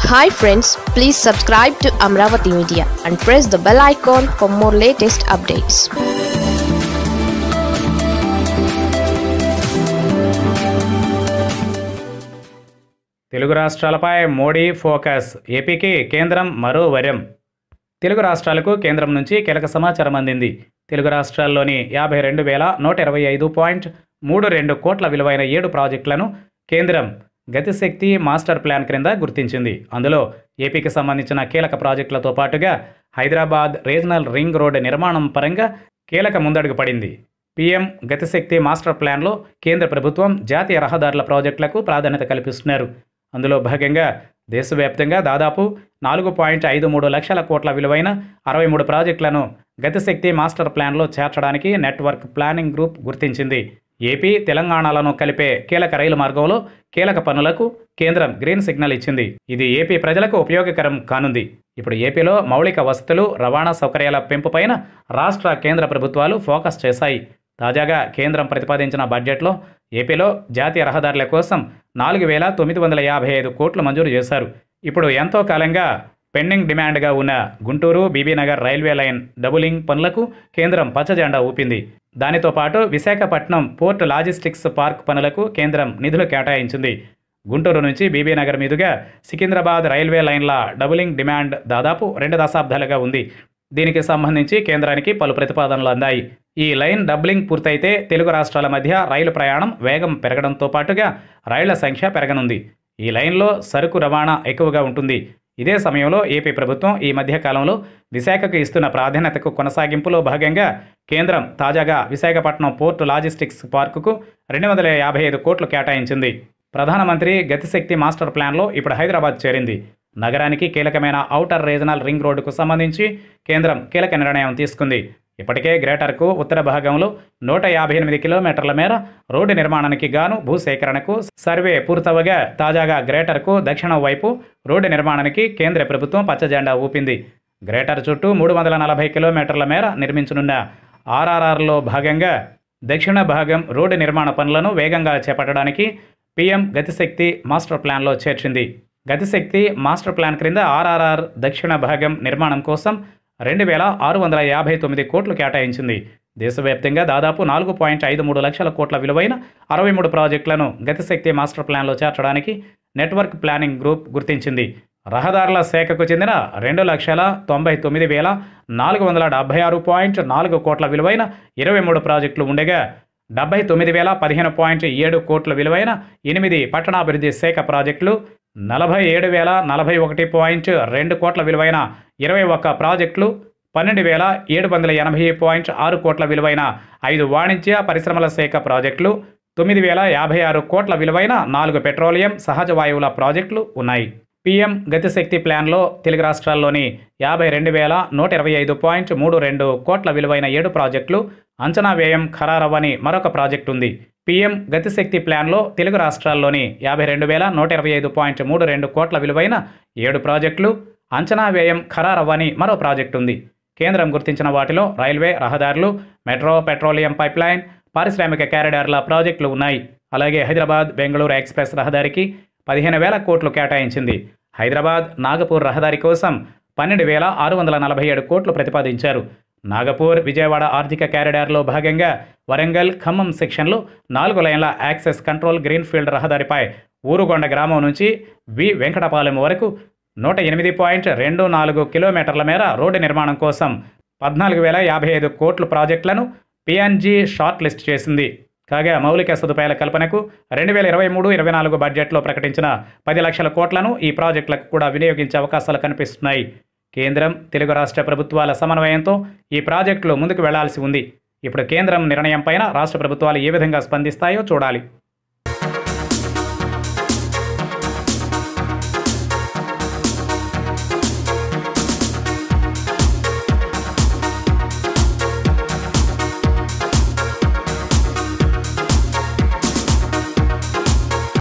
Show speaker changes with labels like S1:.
S1: hi friends please subscribe to Amaravati media and press the bell icon for more latest updates
S2: Telugu రాష్ట్రాలపై Modi focus ఏపీకి కేంద్రం మరో వరం తెలుగు రాష్ట్రాలకు కేంద్రం నుంచి కీలక సమాచారం అందింది తెలుగు రాష్ట్రాల్లోని యాభై రెండు వేల నూట ఇరవై ఐదు పాయింట్ మూడు రెండు కోట్ల విలువైన ఏడు ప్రాజెక్టులను కేంద్రం గతిశక్తి మాస్టర్ ప్లాన్ క్రింద గుర్తించింది అందులో ఏపీకి సంబంధించిన కీలక ప్రాజెక్టులతో పాటుగా హైదరాబాద్ రీజనల్ రింగ్ రోడ్డు నిర్మాణం పరంగా కీలక ముందడుగు పడింది పీఎం గతిశక్తి మాస్టర్ ప్లాన్లో కేంద్ర ప్రభుత్వం జాతీయ రహదారుల ప్రాజెక్టులకు ప్రాధాన్యత కల్పిస్తున్నారు అందులో భాగంగా దేశవ్యాప్తంగా దాదాపు నాలుగు పాయింట్ ఐదు మూడు లక్షల కోట్ల విలువైన అరవై మూడు ప్రాజెక్టులను గతిశక్తి మాస్టర్ ప్లాన్లో చేర్చడానికి నెట్వర్క్ ప్లానింగ్ గ్రూప్ గుర్తించింది ఏపీ తెలంగాణలను కలిపే కీలక రైలు మార్గంలో కీలక పనులకు కేంద్రం గ్రీన్ సిగ్నల్ ఇచ్చింది ఇది ఏపీ ప్రజలకు ఉపయోగకరం కానుంది ఇప్పుడు ఏపీలో మౌలిక వసతులు రవాణా సౌకర్యాల పెంపుపైన రాష్ట్ర కేంద్ర ప్రభుత్వాలు ఫోకస్ చేశాయి తాజాగా కేంద్రం ప్రతిపాదించిన బడ్జెట్లో ఏపీలో జాతీయ రహదారుల కోసం నాలుగు వేల తొమ్మిది వందల యాభై ఐదు కోట్లు మంజూరు చేశారు ఇప్పుడు ఎంతో కాలంగా పెండింగ్ డిమాండ్గా ఉన్న Guntur Bibinagar railway line doubling పనులకు కేంద్రం పచ్చజెండా ఊపింది దానితో పాటు విశాఖపట్నం పోర్ట్ లాజిస్టిక్స్ పార్క్ పనులకు కేంద్రం నిధులు కేటాయించింది గుంటూరు నుంచి బీబీనగర్ మీదుగా సికింద్రాబాద్ రైల్వే లైన్ల డబులింగ్ డిమాండ్ దాదాపు రెండు దశాబ్దాలుగా ఉంది దీనికి సంబంధించి కేంద్రానికి పలు ప్రతిపాదనలు అందాయి ఈ లైన్ డబ్లింగ్ పూర్తయితే తెలుగు రాష్ట్రాల మధ్య రైలు ప్రయాణం వేగం పెరగడంతో పాటుగా రైళ్ల సంఖ్య పెరగనుంది ఈ లైన్లో సరుకు రవాణా ఎక్కువగా ఉంటుంది ఇదే సమయంలో ఏపీ ప్రభుత్వం ఈ మధ్య కాలంలో విశాఖకు ఇస్తున్న ప్రాధాన్యతకు కొనసాగింపులో భాగంగా కేంద్రం తాజాగా విశాఖపట్నం పోర్టు లాజిస్టిక్స్ పార్కుకు రెండు వందల యాభై ఐదు కోట్లు కేటాయించింది ప్రధానమంత్రి గతిశక్తి మాస్టర్ ప్లాన్లో ఇప్పుడు హైదరాబాద్ చేరింది నగరానికి కీలకమైన ఔటర్ రీజనల్ రింగ్ రోడ్డుకు సంబంధించి కేంద్రం కీలక నిర్ణయం తీసుకుంది ఇప్పటికే గ్రేటర్కు ఉత్తర భాగంలో నూట యాభై ఎనిమిది కిలోమీటర్ల మేర రోడ్డు నిర్మాణానికి గాను భూసేకరణకు సర్వే పూర్తవగా తాజాగా గ్రేటర్కు దక్షిణం వైపు రోడ్డు నిర్మాణానికి కేంద్ర ప్రభుత్వం పచ్చజెండా ఊపింది గ్రేటర్ చుట్టూ మూడు వందల నలభై కిలోమీటర్ల మేర నిర్మించనున్న ఆర్ఆర్ఆర్లో భాగంగా దక్షిణ భాగం రోడ్డు నిర్మాణ పనులను వేగంగా చేపట్టడానికి పీఎం గతిశక్తి మాస్టర్ ప్లాన్లో చేర్చింది గతిశక్తి మాస్టర్ ప్లాన్ క్రింద ఆర్ఆర్ఆర్ దక్షిణ భాగం నిర్మాణం కోసం రెండు వేల ఆరు వందల యాభై తొమ్మిది కోట్లు కేటాయించింది దేశవ్యాప్తంగా దాదాపు నాలుగు పాయింట్ ఐదు మూడు లక్షల కోట్ల విలువైన అరవై మూడు ప్రాజెక్టులను గతిశక్తి మాస్టర్ ప్లాన్లో చేర్చడానికి నెట్వర్క్ ప్లానింగ్ గ్రూప్ గుర్తించింది రహదారుల శాఖకు చెందిన రెండు లక్షల తొంభై తొమ్మిది వేల నాలుగు వందల డెబ్బై ఆరు పాయింట్ నాలుగు కోట్ల విలువైన ఇరవై మూడు ప్రాజెక్టులు ఉండగా డెబ్బై తొమ్మిది వేల పదిహేను పాయింట్ ఏడు కోట్ల విలువైన ఎనిమిది పట్టణాభివృద్ధి శాఖ ప్రాజెక్టులు నలభై ఏడు వేల నలభై ఒకటి పాయింట్ రెండు కోట్ల విలువైన ఇరవై ఒక్క ప్రాజెక్టులు పన్నెండు వేల ఏడు వందల ఎనభై పాయింట్ ఆరు కోట్ల విలువైన ఐదు వాణిజ్య పరిశ్రమల శాఖ ప్రాజెక్టులు తొమ్మిది వేల యాభై ఆరు కోట్ల విలువైన నాలుగు పెట్రోలియం సహజ వాయువుల ప్రాజెక్టులు ఉన్నాయి పీఎం గతిశక్తి ప్లాన్లో తెలుగు రాష్ట్రాల్లోని యాభై రెండు వేల నూట ఇరవై ఐదు పాయింట్ మూడు రెండు కోట్ల విలువైన ఏడు ప్రాజెక్టులు అంచనా వ్యయం ఖరారవ్వని మరొక ప్రాజెక్టు ఉంది పీఎం గతిశక్తి ప్లాన్లో తెలుగు రాష్ట్రాల్లోని యాభై రెండు వేల నూట ఇరవై ఐదు పాయింట్ మూడు రెండు కోట్ల విలువైన ఏడు ప్రాజెక్టులు అంచనా వ్యయం ఖరారవ్వని మరో ప్రాజెక్టు ఉంది కేంద్రం గుర్తించిన వాటిలో రైల్వే రహదారులు మెట్రో పెట్రోలియం పైప్లైన్ పారిశ్రామిక క్యారిడార్ల ప్రాజెక్టులు ఉన్నాయి అలాగే హైదరాబాద్ బెంగళూరు ఎక్స్ప్రెస్ రహదారికి పదిహేను వేల కోట్లు కేటాయించింది హైదరాబాద్ నాగపూర్ రహదారి కోసం పన్నెండు వేల ఆరు వందల నలభై ఏడు కోట్లు ప్రతిపాదించారు నాగపూర్ విజయవాడ ఆర్థిక క్యారిడార్లో భాగంగా వరంగల్ ఖమ్మం సెక్షన్లో నాలుగు లైన్ల యాక్సెస్ కంట్రోల్ గ్రీన్ఫీల్డ్ రహదారిపై ఊరుగొండ గ్రామం నుంచి వి వెంకటపాలెం వరకు నూట ఎనిమిది పాయింట్ రెండు నాలుగు కిలోమీటర్ల మేర రోడ్డు నిర్మాణం కోసం పద్నాలుగు వేల యాభై ఐదు కోట్ల ప్రాజెక్టులను పిఎన్జీ షార్ట్ లిస్ట్ చేసింది కాగా మౌలిక సదుపాయాల కల్పనకు రెండు వేల ఇరవై మూడు ఇరవై నాలుగు బడ్జెట్లో ప్రకటించిన పది లక్షల కోట్లను ఈ ప్రాజెక్టులకు కూడా వినియోగించే అవకాశాలు కనిపిస్తున్నాయి కేంద్రం తెలుగు రాష్ట్ర ప్రభుత్వాల సమన్వయంతో ఈ ప్రాజెక్టులు ముందుకు వెళ్లాల్సి ఉంది ఇప్పుడు కేంద్రం నిర్ణయం పైన రాష్ట్ర ప్రభుత్వాలు ఏ విధంగా స్పందిస్తాయో చూడాలి